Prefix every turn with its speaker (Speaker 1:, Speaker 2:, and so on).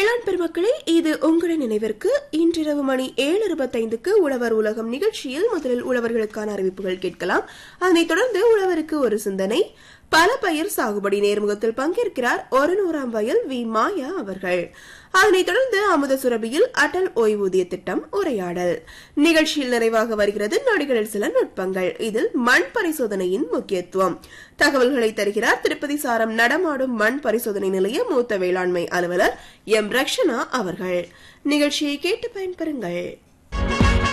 Speaker 1: வேளாண் பெருமக்களே இது உங்களின் நினைவிற்கு இன்றிரவு மணி ஏழு இருபத்தைந்துக்கு உழவர் உலகம் நிகழ்ச்சியில் முதலில் உழவர்களுக்கான அறிவிப்புகள் கேட்கலாம் அதனைத் தொடர்ந்து உழவருக்கு ஒரு சிந்தனை பல பயிர் சாகுபடி நேர்முகத்தில் பங்கேற்கிறார் ஒரு நூறாம் வயல் வி மாயா அவர்கள் அதனைத் தொடர்ந்து அமுத சுரபியில் அடல் ஓய்வூதிய திட்டம் உரையாடல் நிகழ்ச்சியில் நிறைவாக வருகிறது நொடிகளில் சில நுட்பங்கள் இதில் மண் பரிசோதனையின் முக்கியத்துவம் தகவல்களை தருகிறார் திருப்பதி சாரம் நடமாடும் மண் பரிசோதனை நிலைய மூத்த வேளாண்மை அலுவலர் எம் ரக்ஷனா அவர்கள் நிகழ்ச்சியை கேட்டு பயன்பெறுங்கள்